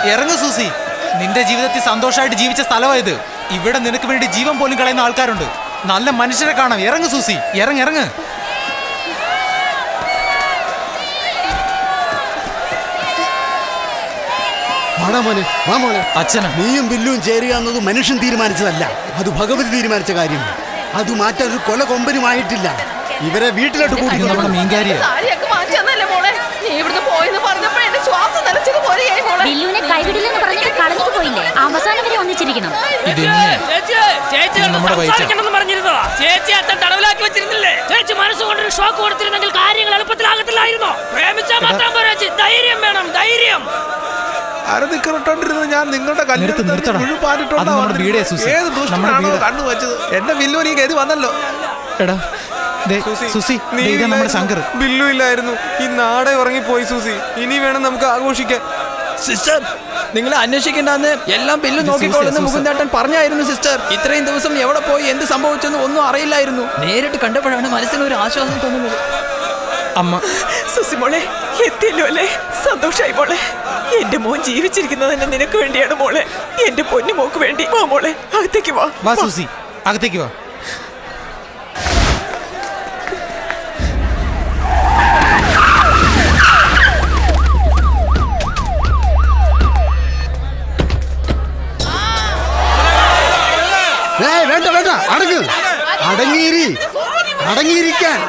ഇറങ്ങു Susie നിന്റെ ജീവിതത്തിൽ സന്തോഷമായിട്ട് ജീവിച്ച സ്ഥലമായത് ഇവിടെ നിനക്ക് വേണ്ടി ജീവൻ പോലും കളയുന്ന ആൾക്കാരുണ്ട് നല്ല മനുഷ്യരെ കാണാം ഇറങ്ങു സൂസി ഇറങ്ങ് ഇറങ്ങ് വാടാ മോനെ വാ മോനെ അച്ഛനാ നീയും ബില്ലും ചേരുക എന്നത് മനുഷ്യൻ തീരുമാനിച്ചതല്ല അത് ഭഗവതി തീരുമാനിച്ച കാര്യം അത് മാറ്റാൻ ഒരു കൊല കൊമ്പനുമായിട്ടില്ല ഇവരെ വീട്ടിലോട്ട് ഇത് നമ്മുടെ കൂട്ടി മീൻകാരിയാ സാരിയൊക്കെ മാറ്റി തന്നല്ലേ മോളെ നീ ഇവിടുന്ന് പോയെന്ന് പറഞ്ഞപ്പോ എന്റെ ശ്വാസം നിലച്ചത് പോലെയായി മോളെ ബില്ലുവിനെ കൈവിടില്ലെന്ന് പറഞ്ഞിട്ട് കളഞ്ഞിട്ട് പോയില്ലേ അവസാനം വരെ ഒന്നിച്ചിരിക്കണം ഇത് തന്നെ ചേച്ചി ചേച്ചി ഇത് ഒന്ന് നമ്മുടെ വയറ്റാ. സംസാരിക്കണമെന്ന് പറഞ്ഞിരുന്നതാ ചേച്ചി അച്ഛൻ തടവിലാക്കി വെച്ചിരുന്നില്ലേ ചേച്ചി മനസ്സുകൊണ്ടൊരു ഷോക്ക് കൊടുത്തിരുന്നെങ്കിൽ കാര്യങ്ങൾ എളുപ്പത്തിലാകത്തില്ലായിരുന്നോ പ്രേമിച്ചാൽ മാത്രം പോരാ ചേച്ചി. ധൈര്യം വേണം ധൈര്യം അരതിക്കിറട്ടോണ്ടിരുന്നത് ഞാൻ നിങ്ങളുടെ നിർത്ത്, നിർത്തടാ. കല്യാണം അത് നമ്മുടെ വീടേ, സുസി. ഏത് നമ്മുടെ ദുഷ്ടനാണോ വീടാ. കണ്ണു വെച്ചത് എന്റെ ബില്ലുവിന് ഈ ഗതി വന്നല്ലോ എടാ ദേ, സുസി ദേ, ഇതാ നമ്മുടെ ശങ്കർ ബില്ലു ഇല്ലായിരുന്നു ഈ നാടെ ഉറങ്ങിപ്പോയി സൂസി ഇനി വേണം നമുക്ക് ആഘോഷിക്കാൻ സിസ്റ്റർ നിങ്ങൾ അന്വേഷിക്കേണ്ടെന്ന് എല്ലാം ബില്ല് ഇത് നോക്കിക്കോളെന്ന് സൂസ, സൂസ. മുകുന്ദേട്ടൻ പറഞ്ഞായിരുന്നു സിസ്റ്റർ ഇത്രയും ദിവസം എവിടെ പോയി എന്ത് സംഭവിച്ചെന്ന് ഒന്നും അറിയില്ലായിരുന്നു നേരിട്ട് കണ്ടപ്പോഴാണ് മനസ്സിന് ഒരു ആശ്വാസം തോന്നുന്നത് അമ്മ സുസി മോളെ എത്തിയല്ലോ അല്ലേ സന്തോഷായി മോളെ എന്റെ മോൻ ജീവിച്ചിരിക്കുന്നത് തന്നെ നിനക്ക് വേണ്ടിയാണ് മോളെ എന്റെ പൊന്നു മോക്ക് വേണ്ടി വാ മോളെ അകത്തേക്ക് വാ വാ സൂസി അകത്തേക്ക് വാ ഏയ് വേണ്ട വേണ്ട അടങ്ങ് അടങ്ങിയിരി അടങ്ങിയിരിക്കാൻ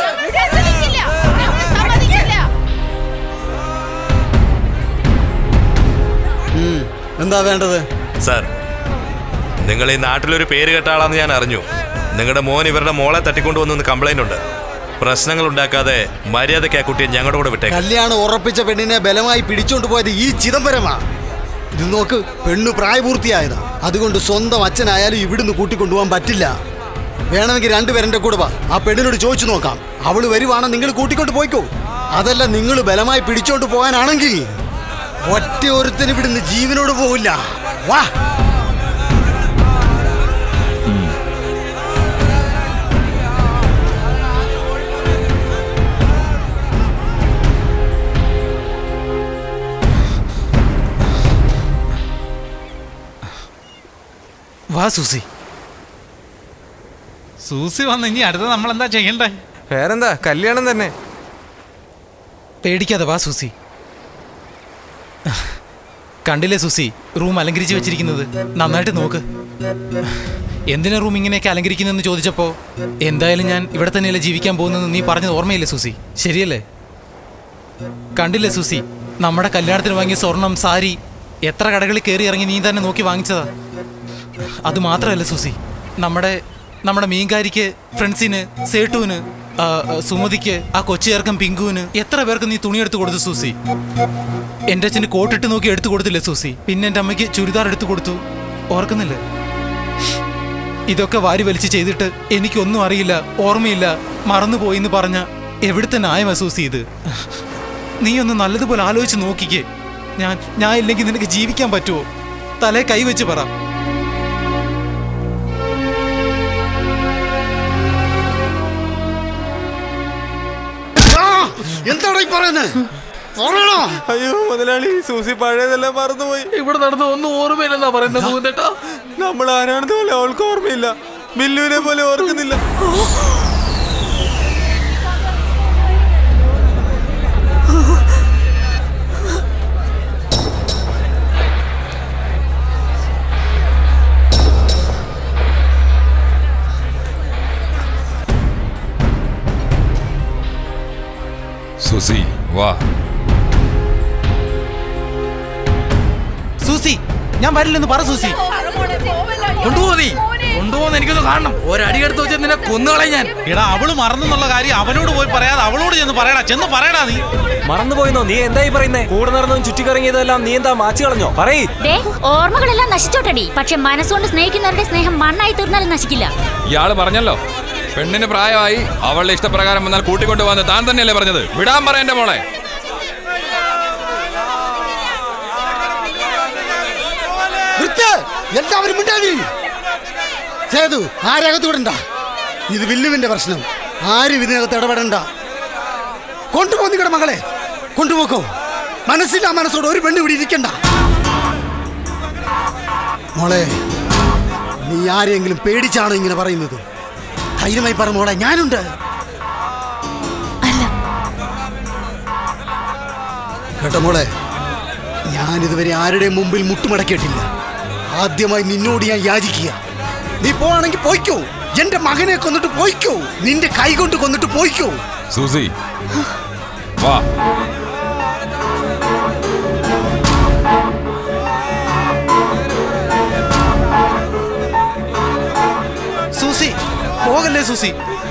ഉം, എന്താ വേണ്ടത് സാർ നിങ്ങൾ ഈ നാട്ടിലൊരു പേര് കേട്ട ആളാന്ന് ഞാൻ അറിഞ്ഞു നിങ്ങളുടെ മോൻ ഇവരുടെ മോളെ തട്ടിക്കൊണ്ടുവന്നു കംപ്ലൈന്റ് ഉണ്ട് പ്രശ്നങ്ങൾ ഉണ്ടാക്കാതെ മര്യാദയ്ക്ക് ആ കുട്ടിയെ ഞങ്ങളുടെ കൂടെ വിട്ടേക്കാം കല്യാണം ഉറപ്പിച്ച പെണ്ണിനെ ബലമായി പിടിച്ചോണ്ട് പോയത് ഈ ചിദംബരമാ ഇത് നോക്ക് പെണ്ണു പ്രായപൂർത്തിയായതാ അതുകൊണ്ട് സ്വന്തം അച്ഛനായാലും ഇവിടുന്ന് കൂട്ടിക്കൊണ്ടുപോകാൻ പറ്റില്ല വേണമെങ്കിൽ രണ്ടുപേരുടെ കൂടെ വാ ആ പെണ്ണിനോട് ചോദിച്ചു നോക്കാം അവള് വരുവാണ് നിങ്ങൾ കൂട്ടിക്കൊണ്ട് പോയിക്കോ അതല്ല നിങ്ങൾ ബലമായി പിടിച്ചോണ്ട് പോകാനാണെങ്കിൽ ഒറ്റ ഒരുത്തന് ഇവിടുന്ന് ജീവനോട് പോവില്ല വാ വാ സൂസി സൂസി വന്ന് ഇനി അടുത്ത നമ്മൾ എന്താ ചെയ്യണ്ടേ വേറെന്താ കല്യാണം തന്നെ പേടിക്കാതെ വാ സൂസി കണ്ടില്ലേ സൂസി റൂം അലങ്കരിച്ച് വെച്ചിരിക്കുന്നത് നന്നായിട്ട് നോക്ക് എന്തിനാ റൂം ഇങ്ങനെയൊക്കെ അലങ്കരിക്കുന്നതെന്ന് ചോദിച്ചപ്പോ എന്തായാലും ഞാൻ ഇവിടെ തന്നെയല്ലേ ജീവിക്കാൻ പോകുന്നതെന്ന് നീ പറഞ്ഞത് ഓർമ്മയില്ലേ സൂസി ശരിയല്ലേ കണ്ടില്ലേ സൂസി നമ്മുടെ കല്യാണത്തിന് വാങ്ങിയ സ്വർണം സാരി എത്ര കടകളിൽ കയറി ഇറങ്ങി നീ തന്നെ നോക്കി വാങ്ങിച്ചതാ അത് മാത്രമല്ല സൂസി നമ്മുടെ നമ്മുടെ മീൻകാരിക്ക് ഫ്രണ്ട്സിന് സേട്ടുവിന് ആ, ആ, സുമതിക്ക് ആ കൊച്ചുചേർക്കം പിങ്കുവിന് എത്ര പേർക്ക് നീ തുണി എടുത്തു കൊടുത്തു സൂസി എന്റെ അച്ഛന് കോട്ടിട്ട് നോക്കി എടുത്തു കൊടുത്തില്ലേ സൂസി പിന്നെ എന്റെ അമ്മയ്ക്ക് ചുരിദാർ എടുത്തു കൊടുത്തു ഓർക്കുന്നില്ലേ ഇതൊക്കെ വാരി വലിച്ച് ചെയ്തിട്ട് എനിക്കൊന്നും അറിയില്ല ഓർമ്മയില്ല മറന്നുപോയി എന്ന് പറഞ്ഞ എവിടുത്തെ ന്യായമാ സൂസി ഇത് നീ ഒന്ന് നല്ലതുപോലെ ആലോചിച്ച് നോക്കിക്കേ ഞാൻ ഞാൻ ഇല്ലെങ്കിൽ നിനക്ക് ജീവിക്കാൻ പറ്റുമോ തലേ കൈവച്ച് പറ എന്താടാ ഈ പറയുന്നത് പറയണോ അയ്യോ മുതലാളി സൂസി പഴയതെല്ലാം മറന്നുപോയി ഇവിടെ നടന്ന ഒന്നും ഓർമ്മയില്ലെന്നാ പറയുന്നത് മുകുന്ദേട്ടാ നമ്മൾ ആരാണെന്ന് പോലെ അവൾക്ക് ഓർമ്മയില്ല ബില്ലുവിനെ പോലെ ഓർക്കുന്നില്ല സുസി വാ സൂസി ഞാൻ വരില്ലെന്ന് പറ സൂസി കൊണ്ടുപോ നീ കൊണ്ടുപോകുന്ന എനിക്കൊന്ന് കാണണം ഒരടി എടുത്ത് വെച്ച് നിന്നെ കൊന്നുകളെ ഞാൻ എടാ അവള് മറന്നെന്നുള്ള കാര്യം അവനോട് പോയി പറയാതെ അവളോട് ചെന്ന് പറയടാ ചെന്ന് പറയടാ നീ മറന്നുപോയെന്നോ നീ എന്തായി പറയുന്നേ കൂടെ നടന്നതും ചുറ്റിക്കറങ്ങിയതെല്ലാം നീ എന്താ മാച്ചു കളഞ്ഞോ പറയ് ദേ ഓർമ്മകളെല്ലാം നശിച്ചോട്ടടി പക്ഷെ മനസ്സുകൊണ്ട് സ്നേഹിക്കുന്നവരുടെ സ്നേഹം മണ്ണായി തീർന്നാലും നശിക്കില്ല ഇയാള് പറഞ്ഞല്ലോ പെണ്ണിന് പ്രായമായി അവളുടെ ഇഷ്ടപ്രകാരം വന്നാൽ കൂട്ടിക്കൊണ്ടു വന്ന് താൻ തന്നെയല്ലേ പറഞ്ഞത് വിടാൻ പറ എന്റെ മോളെ നിർത്ത് എല്ലാവരും മിണ്ടാതി സേതു ആരകത്ത് വിടണ്ട ഇത് വില്ലുവിന്റെ പ്രശ്നം ആരും ഇതിനകത്ത് ഇടപെടണ്ട കൊണ്ടുപോകുന്നിക്കട മകളെ കൊണ്ടുപോക്കോ മനസ്സില്ല മനസ്സോട് ഒരു പെണ്ണ് ഇവിടെ ഇരിക്കണ്ട മോളെ നീ ആരെങ്കിലും പേടിച്ചാണോ ഇങ്ങനെ പറയുന്നത് ധൈര്യമായി പറ മോളെ ഞാനുണ്ട് കേട്ടോ മോളെ ഞാനിതുവരെ ആരുടെയും മുമ്പിൽ മുട്ടുമടക്കിയിട്ടില്ല ആദ്യമായി നിന്നോട് ഞാൻ യാചിക്കുക നീ പോവാണെങ്കിൽ പോയിക്കോ എന്റെ മകനെ കൊന്നിട്ട് പോയിക്കോ നിന്റെ കൈ കൊണ്ട് കൊന്നിട്ട് പോയിക്കോ സൂസി വാ സൂസി പോകല്ലേ സൂസി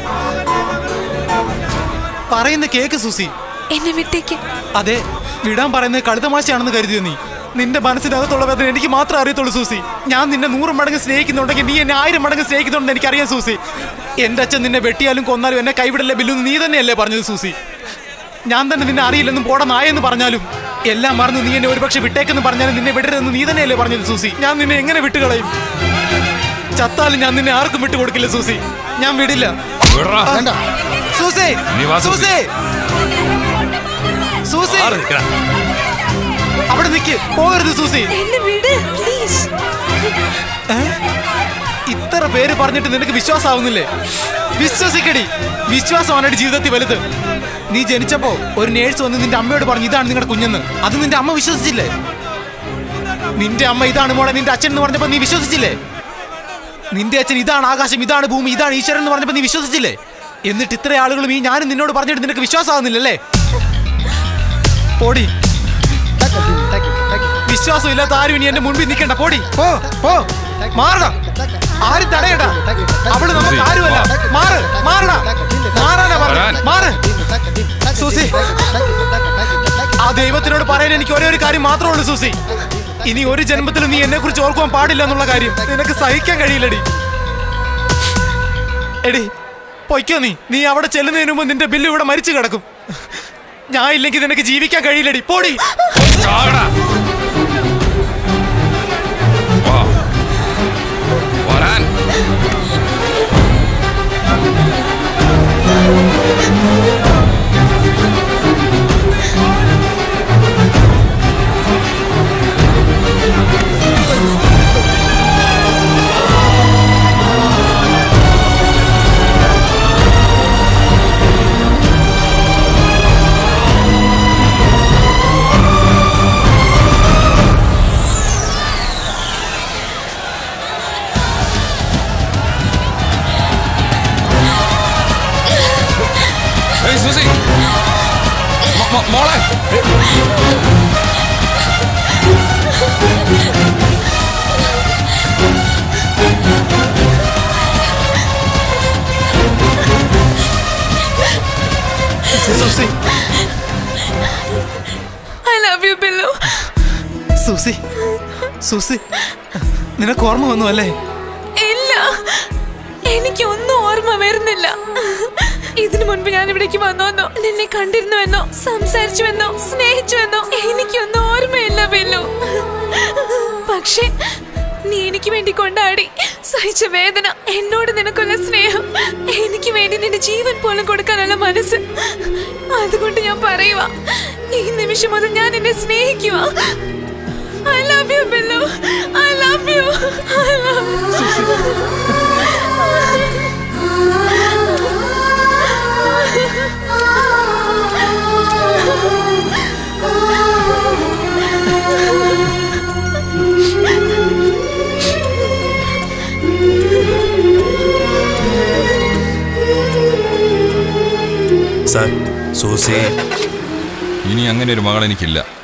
പറയുന്ന കേക്ക് സൂസി എന്നെ വിട്ടേക്ക് അതെ വിടാൻ പറയുന്നത് കഴുതമാശയാണെന്ന് കരുതിയോ നീ നിന്റെ മനസ്സിനകത്തുള്ള വേദന എനിക്ക് മാത്രം അറിയത്തുള്ളൂ സൂസി ഞാൻ നിന്നെ നൂറ് മടങ്ങ് സ്നേഹിക്കുന്നുണ്ടെങ്കിൽ നീ എന്നെ ആയിരം മടങ്ങ് സ്നേഹിക്കുന്നുണ്ടെന്ന് എനിക്കറിയാം സൂസി എന്റെ അച്ഛൻ നിന്നെ വെട്ടിയാലും കൊന്നാലും എന്നെ കൈവിടല്ലേ ബില്ലെന്ന് നീ തന്നെയല്ലേ പറഞ്ഞത് സൂസി ഞാൻ തന്നെ നിന്നെ അറിയില്ലെന്നും പോടാ നായെന്ന് പറഞ്ഞാലും എല്ലാം മറന്ന് നീ എന്നെ ഒരുപക്ഷെ വിട്ടേക്കെന്ന് പറഞ്ഞാലും നിന്നെ വിടരുതെന്ന് നീ തന്നെയല്ലേ പറഞ്ഞത് സൂസി ഞാൻ നിന്നെ എങ്ങനെ വിട്ടുകളയും ചത്താലും ഞാൻ നിന്നെ ആർക്കും വിട്ടുകൊടുക്കില്ല സൂസി ഞാൻ വിടില്ല വിടറാ. വേണ്ട സൂസി നീ വാ, സൂസി. സൂസി സൂസി മാറി നിൽക്കടാ. അവിടെ നിൽക്ക് പോകരുത് സൂസി എന്നെ വിട് പ്ലീസ് ഇത്ര പേര് പറഞ്ഞിട്ട് നിനക്ക് വിശ്വാസമാവുന്നില്ലേ വിശ്വസിക്കടി വിശ്വാസമാണ് ജീവിതത്തിൽ വലുത് നീ ജനിച്ചപ്പോ ഒരു നേഴ്സ് വന്ന് നിന്റെ അമ്മയോട് പറഞ്ഞു ഇതാണ് നിങ്ങളുടെ കുഞ്ഞെന്ന് അത് നിന്റെ അമ്മ വിശ്വസിച്ചില്ലേ നിന്റെ അമ്മ ഇതാണ് മോളെ നിന്റെ അച്ഛൻ എന്ന് പറഞ്ഞപ്പോ നീ വിശ്വസിച്ചില്ലേ നിന്റെ അച്ഛൻ ഇതാണ് ആകാശം ഇതാണ് ഭൂമി ഇതാണ് ഈശ്വരൻ എന്ന് പറഞ്ഞപ്പോ നീ വിശ്വസിച്ചില്ലേ എന്നിട്ട് ഇത്ര ആളുകളും ഈ ഞാനും നിന്നോട് പറഞ്ഞിട്ട് നിനക്ക് വിശ്വാസമാകുന്നില്ലല്ലേ പോടി വിശ്വാസമില്ലാത്ത ആരും ഇനി എന്റെ മുൻപിൽ നിൽക്കണ്ട പോടി പോ പോ മാറടാ ആരും തടയടാ അവള് നമുക്ക് ആരുമല്ല മാറ് മാറടാ മാറാനാ വരാൻ. പറഞ്ഞു മാറ് സൂസി ആ ദൈവത്തിനോട് പറയാൻ എനിക്ക് ഒരേ ഒരു കാര്യം മാത്രമേ ഉള്ളൂ സൂസി ഇനി ഒരു ജന്മത്തിൽ നീ എന്നെ കുറിച്ച് ഓർക്കുവാൻ പാടില്ല എന്നുള്ള കാര്യം നിനക്ക് സഹിക്കാൻ കഴിയില്ലടി എടി പൊയ്ക്കോ നീ നീ അവിടെ ചെല്ലുന്നതിന് മുമ്പ് നിന്റെ ബില്ല് ഇവിടെ മരിച്ചു കിടക്കും ഞാൻ ഇല്ലെങ്കിൽ നിനക്ക് ജീവിക്കാൻ കഴിയില്ലടി പോടി ചാടാ. വാ. വരാൻ ഏയ് സൂസി മോ- മോ- മോളെ Susie I love you Billu Susie Susie നിനക്ക് ഓർമ്മ വന്നു അല്ലേ ഇല്ല എനിക്കൊന്നും ഓർമ്മ വരുന്നില്ല ഇതിനു മുൻപ് ഞാൻ ഇവിടേക്ക് വന്നോന്നോ നിന്നെ കണ്ടിരുന്നുവെന്നോ സംസാരിച്ചുവെന്നോ സ്നേഹിച്ചുവെന്നോ എനിക്കൊന്നും ഓർമ്മയില്ല ബില്ലു പക്ഷേ നീ എനിക്ക് വേണ്ടി കൊണ്ടാടി സഹിച്ച വേദന എന്നോട് നിനക്കുള്ള സ്നേഹം എനിക്ക് വേണ്ടി നിന്റെ ജീവൻ പോലും കൊടുക്കാനുള്ള മനസ്സ് അതുകൊണ്ട് ഞാൻ പറയുക ഈ നിമിഷം മുതൽ ഞാൻ എന്നെ സ്നേഹിക്കുക I love you Billu I love you I love sir Susie ഇനി അങ്ങനെ ഒരു മകൾ എനിക്കില്ല